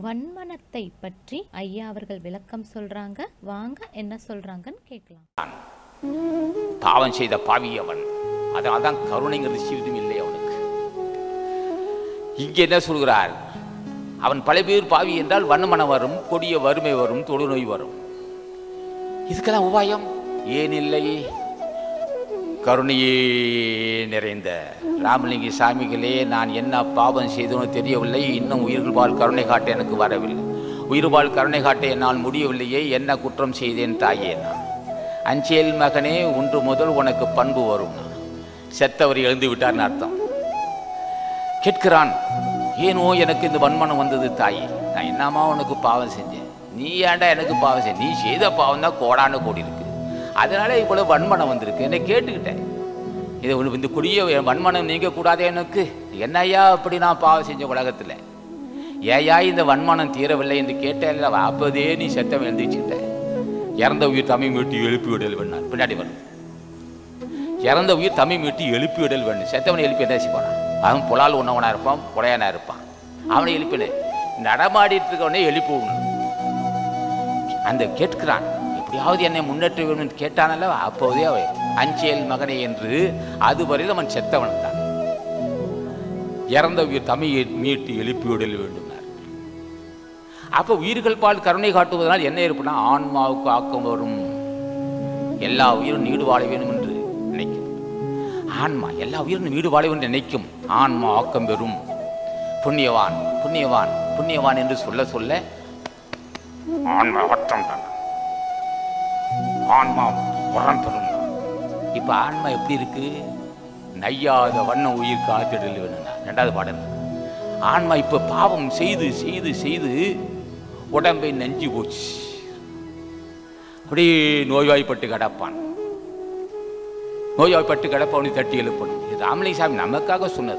வன்மனத்தை பற்றி ஐயா அவர்கள் விளக்கம் சொல்றாங்க வாங்க என்ன சொல்றாங்கன்னு கேட்கலாம் பாவம் செய்த பாவி அவன் அதனால தான் கருணைங்கிறது சிறிதும் இல்லை அவனுக்கு இங்கே என்ன சொல்கிறார் அவன் பல பேர் பாவி என்றால் வன்மனம் வரும் கொடிய வறுமை வரும் தொழுநோய் வரும் இதுக்கெல்லாம் உபாயம் ஏன் இல்லை கருணையே நிறைந்த ராமலிங்க சாமிகளே நான் என்ன பாவம் செய்தனோ தெரியவில்லை இன்னும் உயிர்கள் பால் கருணை காட்ட எனக்கு வரவில்லை உயிர்பால் கருணை காட்ட என்னால் முடியவில்லையே என்ன குற்றம் செய்தேன் தாயே நான் அஞ்சேல் மகனே ஒன்று முதல் உனக்கு பண்பு வரும் செத்தவர் எழுந்து விட்டார்னு அர்த்தம் கேட்கிறான் ஏனோ எனக்கு இந்த வன்மனம் வந்தது தாயே நான் என்னம்மா உனக்கு பாவம் செஞ்சேன் நீ ஏன்டா எனக்கு பாவம் செஞ்ச நீ செய்த பாவம் தான் கோடான கோடி இருக்கு அதனால இவ்வளவு வன்மனம் வந்திருக்கு என்னை கேட்டுக்கிட்டேன் இதை ஒன்று இந்த கொடிய வன்மனம் நீங்க கூடாதே எனக்கு என்னையா அப்படி நான் பாவம் செஞ்ச உலகத்தில் ஏயா இந்த வன்மனம் தீரவில்லை என்று கேட்டேன் அப்போதே நீ செத்தவன் எழுந்திரிச்சுட்ட இறந்த உயிர் தமிழ் மீட்டி எழுப்பி விடல் வேணார் பின்னாடி வரும் இறந்த உயிர் தமிழ் மீட்டி எழுப்பி விடல் வேண்டும் செத்தவனை எழுப்பி என்ன செய்வானா அவன் புலால் உண்ணவனா இருப்பான் புலையனா இருப்பான் அவனை எழுப்பினு நடமாடிட்டு இருக்கவனே எழுப்பி விடணும் அந்த கேட்கிறான் எப்படியாவது என்னை முன்னேற்ற வேண்டும் என்று கேட்டானல்ல அப்போதே அவன் அஞ்சேல் மகனே என்று அதுவரையில் அவன் செத்தவன் தான் இறந்த உயிர் தமிழை மீட்டு எழுப்பி விடல் வேண்டும் அப்போ உயிர்கள் பால் கருணை காட்டுவதனால் என்ன ஏற்படுனா ஆன்மாவுக்கு ஆக்கம் வரும் எல்லா உயிரும் நீடு வாழ வேண்டும் என்று நினைக்கும் ஆன்மா எல்லா உயிரும் நீடு வாழ வேண்டும் என்று நினைக்கும் ஆன்மா ஆக்கம் பெறும் புண்ணியவான் புண்ணியவான் புண்ணியவான் என்று சொல்ல சொல்ல ஆன்மா வட்டம் தான் ஆன்மா உரம் பெறும் இப்ப ஆன்மா எப்படி இருக்கு நையாத வண்ண உயிர் காத்திடல் வேணும்னா ரெண்டாவது பாடல் ஆன்மா இப்ப பாவம் செய்து செய்து செய்து உடம்பை நெஞ்சு போச்சு அப்படியே நோய்வாய்ப்பட்டு கிடப்பான் நோய்வாய்ப்பட்டு கிடப்பவனை தட்டி எழுப்பணும் இது ராமலிங்க சாமி நமக்காக சொன்னது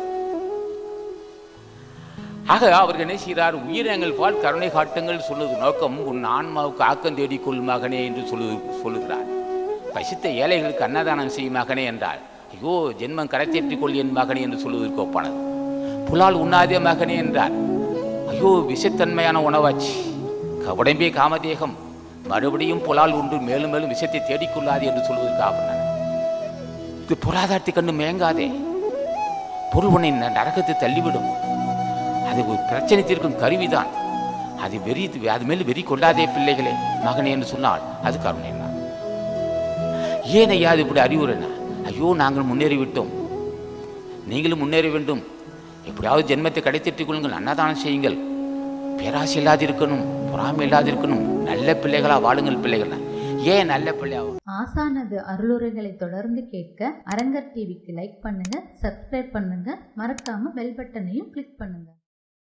ஆக அவர்கள் என்ன செய்கிறார் உயிரினங்கள் பால் கருணை காட்டுங்கள் சொல்லுது நோக்கம் உன் ஆன்மாவுக்கு ஆக்கம் தேடிக்கொள் மகனே என்று சொல்லு சொல்லுகிறார் பசித்த ஏழைகளுக்கு அன்னதானம் செய்யும் மகனே என்றால் ஐயோ ஜென்மம் கரைத்தேற்றிக் கொள் என் மகனே என்று சொல்வதற்கு ஒப்பானது புலால் உண்ணாதே மகனே என்றார் ஐயோ விஷத்தன்மையான உணவாச்சு உடம்பே காமதேகம் மறுபடியும் புலால் உண்டு மேலும் மேலும் விஷத்தை தேடிக்கொள்ளாது என்று சொல்வதற்காக நான் இது பொருளாதாரத்தை கண்டு மேங்காதே பொருள் உன்னை ந- நரகத்தை தள்ளிவிடும் அது ஒரு பிரச்சனை தீர்க்கும் கருவிதான் அது வெறி அது மேல் வெறி கொள்ளாதே பிள்ளைகளே மகனே என்று சொன்னால் அது கருணை தான் ஏன் ஐயா அது இப்படி அறிவுரைனா ஐயோ நாங்கள் முன்னேறி விட்டோம் நீங்களும் முன்னேற வேண்டும் எப்படியாவது ஜென்மத்தை கடைத்திட்டுக் கொள்ளுங்கள் அன்னதானம் செய்யுங்கள் பேராசை இல்லாதிருக்கணும் பொறாமை இல்லாதிருக்கணும் நல்ல பிள்ளைகளா வாழுங்கள் பிள்ளைகள் ஏன் நல்ல பிள்ளையா ஆசானது அருளுரைகளை தொடர்ந்து கேட்க அரங்கர் டிவிக்கு லைக் பண்ணுங்க சப்ஸ்கிரைப் பண்ணுங்க மறக்காம பெல் பட்டனையும் கிளிக் பண்ணுங்க